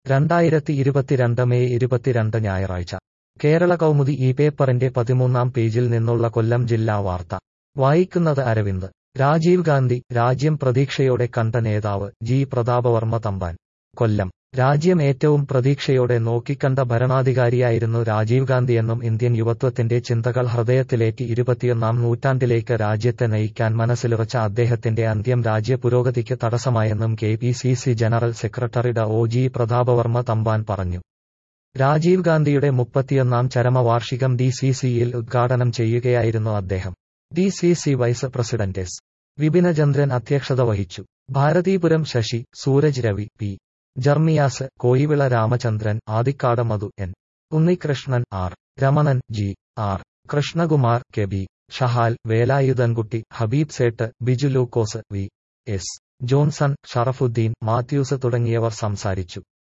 രണ്ടായിരത്തി ഇരുപത്തിരണ്ട് മെയ് ഇരുപത്തിരണ്ട് ഞായറാഴ്ച കേരള കൗമുദി ഈ പേപ്പറിന്റെ പതിമൂന്നാം പേജിൽ നിന്നുള്ള കൊല്ലം ജില്ലാ വാർത്ത വായിക്കുന്നത് അരവിന്ദ് രാജീവ് ഗാന്ധി രാജ്യം പ്രതീക്ഷയോടെ കണ്ട നേതാവ് ജി പ്രതാപവർമ്മ തമ്പാൻ കൊല്ലം രാജ്യം ഏറ്റവും പ്രതീക്ഷയോടെ നോക്കിക്കണ്ട ഭരണാധികാരിയായിരുന്നു രാജീവ് ഗാന്ധിയെന്നും ഇന്ത്യൻ യുവത്വത്തിന്റെ ചിന്തകൾ ഹൃദയത്തിലേറ്റി ഇരുപത്തിയൊന്നാം നൂറ്റാണ്ടിലേക്ക് രാജ്യത്തെ നയിക്കാൻ മനസ്സിലുറച്ച അദ്ദേഹത്തിന്റെ അന്ത്യം രാജ്യ പുരോഗതിക്ക് തടസ്സമായെന്നും K P C C general secretary ഡ ഒ ജി പ്രതാപവർമ്മ തമ്പാൻ പറഞ്ഞു രാജീവ് ഗാന്ധിയുടെ മുപ്പത്തിയൊന്നാം ചരമവാർഷികം ഡി സി സിയിൽ ഉദ്ഘാടനം ചെയ്യുകയായിരുന്നു അദ്ദേഹം D C C vice president S Vipinachandran അധ്യക്ഷത വഹിച്ചു Bharathipuram Sasi Sooraj Ravi P Jermias Koyivila Ramachandran Adikkad Madhu N Unnikrishnan R Ramanan G R Krishnakumar K B Shahal Velayudhankutty Habeeb Sait Biju Lukose V S Johnson Sharafudeen Mathews തുടങ്ങിയവർ സംസാരിച്ചു